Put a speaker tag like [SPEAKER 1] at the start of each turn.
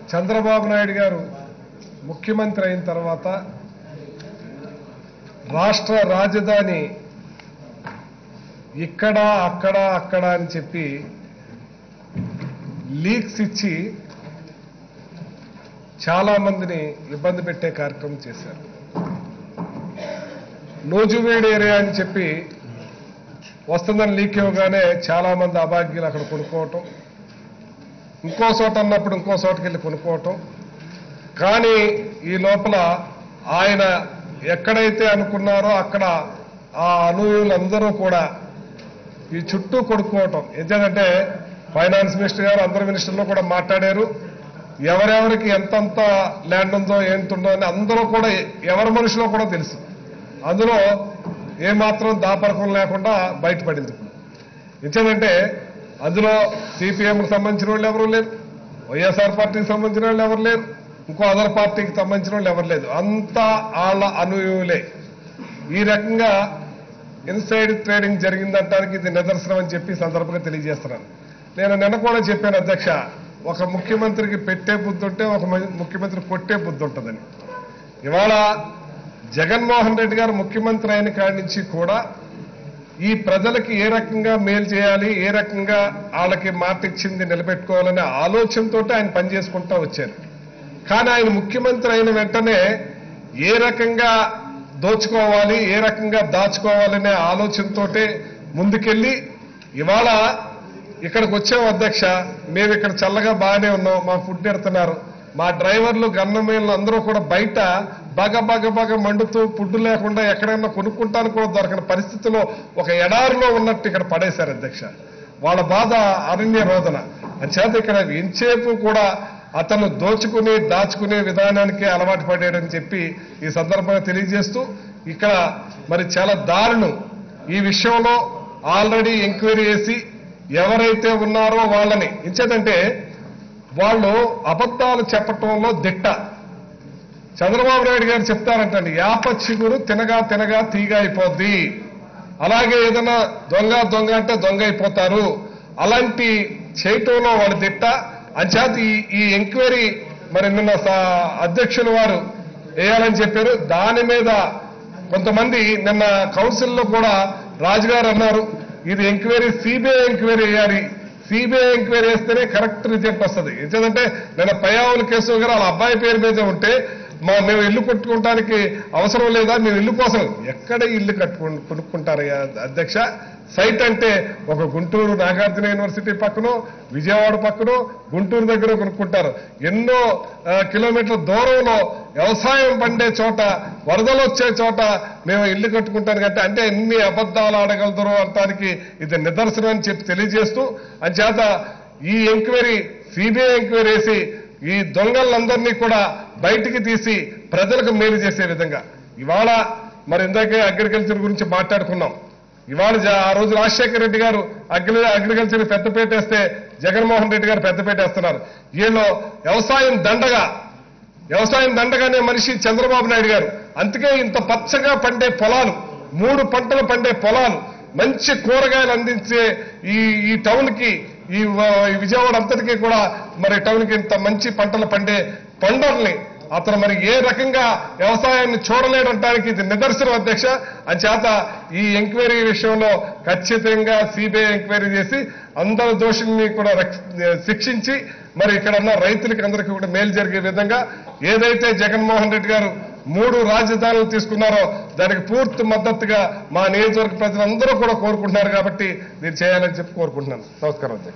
[SPEAKER 1] చంద్రబాబు నాయుడు గారు ముఖ్యమంత్రి అయిన తర్వాత రాష్ట్ర రాజధాని ఇక్కడ అక్కడ అక్కడ అని చెప్పి లీక్స్ ఇచ్చి చాలా మందిని ఇబ్బంది పెట్టే కార్యక్రమం చేశారు నూజువీడు ఏరియా అని చెప్పి వస్తుందని లీక్ ఇవ్వగానే చాలా మంది అభాగ్యులు అక్కడ కొనుక్కోవటం ఇంకో చోట అన్నప్పుడు ఇంకో చోటకి వెళ్ళి కొనుక్కోవటం కానీ ఈ లోపల ఆయన ఎక్కడైతే అనుకున్నారో అక్కడ ఆ అనుయులందరూ కూడా ఈ చుట్టూ కొడుకోవటం ఎందుకంటే ఫైనాన్స్ మినిస్టర్ గారు అందరు మినిస్టర్లు కూడా మాట్లాడారు ఎవరెవరికి ఎంతంత ల్యాండ్ ఉందో ఏంటుందో అని అందరూ కూడా ఎవరి మనుషులో కూడా తెలుసు అందులో ఏమాత్రం దాపరకం లేకుండా బయటపడింది ఇప్పుడు ఎందుకంటే అందులో సిపిఎంకి సంబంధించిన వాళ్ళు ఎవరు లేరు వైఎస్ఆర్ పార్టీకి సంబంధించిన వాళ్ళు ఎవరు లేరు ఇంకో అదర్ పార్టీకి సంబంధించిన వాళ్ళు ఎవరు లేదు అంతా వాళ్ళ అనుయులే ఈ రకంగా ఇన్సైడ్ ట్రేడింగ్ జరిగిందంటానికి ఇది నిదర్శనం అని చెప్పి ఈ సందర్భంగా తెలియజేస్తున్నాను నేను నిన్న కూడా చెప్పాను అధ్యక్ష ఒక ముఖ్యమంత్రికి పెట్టే బుద్ధి ఉంటే ఒక మ- ముఖ్యమంత్రి కొట్టే బుద్ధి ఉంటుందని ఇవాళ జగన్మోహన్ రెడ్డి గారు ముఖ్యమంత్రి అయిన కాడి నుంచి కూడా ఈ ప్రజలకి ఏ రకంగా మేలు చేయాలి ఏ రకంగా వాళ్ళకి మాట ఇచ్చింది నిలబెట్టుకోవాలనే ఆలోచనతో ఆయన పనిచేసుకుంటూ వచ్చారు కానీ ఆయన ముఖ్యమంత్రి అయిన వెంటనే ఏ రకంగా దోచుకోవాలి ఏ రకంగా దాచుకోవాలనే ఆలోచనతోటే ముందుకెళ్ళి ఇవాళ ఇక్కడికి వచ్చాం అధ్యక్ష మేము ఇక్కడ చల్లగా బాగానే ఉన్నాం మా ఫుడ్ ఎడుతున్నారు మా డ్రైవర్లు గన్నమేళ్ళు అందరూ కూడా బయట బగ బగ బగ మండుతూ ఫుడ్ లేకుండా ఎక్కడైనా కొనుక్కుంటానికి కూడా దొరకని పరిస్థితిలో ఒక ఎడారిలో ఉన్నట్టు ఇక్కడ పడేశారు అధ్యక్ష వాళ్ళ బాధ అరణ్య రోదన అంచేత ఇక్కడ ఎంతసేపు కూడా అతను దోచుకుని దాచుకునే విధానానికి అలవాటు పడాడని చెప్పి ఈ సందర్భంగా తెలియజేస్తూ ఇక్కడ మరి చాలా దారుణం ఈ విషయంలో ఆల్రెడీ ఎంక్వైరీ చేసి ఎవరైతే ఉన్నారో వాళ్ళని ఇంచేదంటే వాళ్ళు అబద్ధాలు చెప్పటంలో దిట్ట చంద్రబాబు నాయుడు గారు చెప్తారంటండి యాప చిగురు తినగా తినగా తీగ అయిపోద్ది అలాగే ఏదైనా దొంగ దొంగ అంటే దొంగ అయిపోతారు అలాంటి చేయటంలో వాళ్ళు దిట్ట అంచేత ఈ ఈ ఎంక్వైరీ మరి నిన్న సా- అధ్యక్షులు వారు వేయాలని చెప్పారు దాని మీద కొంతమంది నిన్న కౌన్సిల్లో కూడా రాజుగారు అన్నారు ఇది ఎంక్వైరీ సిబిఐ ఎంక్వైరీ వేయాలి సిబిఐ ఎంక్వైరీ వేస్తేనే కరెక్ట్ రిజల్ట్ వస్తుంది ఎందుకంటే నిన్న పయ్యావుల కేసు గారు వాళ్ళ అబ్బాయి పేరు మీద ఉంటే మా మేము ఇల్లు కొట్టుకుంటానికి అవసరం లేదా మేము ఇల్లు కోసం ఎక్కడ ఇల్లు కట్టుకు కొనుక్కుంటారయ్యా అధ్యక్ష సైట్ అంటే ఒక గుంటూరు నాగార్జున యూనివర్సిటీ పక్కనో విజయవాడ పక్కనో గుంటూరు దగ్గర కొనుక్కుంటారు ఎన్నో ఆ, కిలోమీటర్ల దూరంలో వ్యవసాయం పండే చోట వరదలు వచ్చే చోట మేము ఇల్లు కట్టుకుంటాను అంటే అంటే ఎన్ని అబద్ధాలు ఆడగలుగుతారో అంటానికి ఇది నిదర్శనం అని చెప్పి తెలియజేస్తూ అంచేత ఈ ఎంక్వైరీ సిబిఐ ఎంక్వైరీ వేసి ఈ దొంగలందరినీ కూడా బయటికి తీసి ప్రజలకు మేలు చేసే విధంగా ఇవాళ మరి ఇందాకే అగ్రికల్చర్ గురించి మాట్లాడుకున్నాం ఇవాళ జ- ఆ రోజు రాజశేఖర రెడ్డి గారు అగ్రి అగ్రికల్చర్ పెద్దపేట వేస్తే జగన్మోహన్ రెడ్డి గారు పెద్దపేట వేస్తున్నారు వీళ్ళు వ్యవసాయం దండగా వ్యవసాయం దండగానే మనిషి చంద్రబాబు నాయుడు గారు అందుకే ఇంత పచ్చగా పండే పొలాలు మూడు పంటలు పండే పొలాలు మంచి కూరగాయలు అందించే ఈ ఈ టౌన్ కి ఈ వ- ఈ విజయవాడ అంతటికీ కూడా మరి టౌన్ కి ఇంత మంచి పంటలు పండే పంటల్ని అతను మరి ఏ రకంగా వ్యవసాయాన్ని చూడలేడంటానికి ఇది నిదర్శనం అధ్యక్ష అంచేత ఈ ఎంక్వైరీ విషయంలో ఖచ్చితంగా సిబిఐ ఎంక్వైరీ చేసి అందరు దోషుల్ని కూడా రక్ష- శిక్షించి మరి ఇక్కడ ఉన్న రైతులకి అందరికీ కూడా మేలు జరిగే విధంగా ఏదైతే జగన్మోహన్ రెడ్డి గారు మూడు రాజధానులు తీసుకున్నారో దానికి పూర్తి మద్దతుగా మా నియోజకవర్గ ప్రజలందరూ కూడా కోరుకుంటున్నారు కాబట్టి దీన్ని చేయాలని చెప్పి కోరుకుంటున్నాను నమస్కారం అధ్యక్ష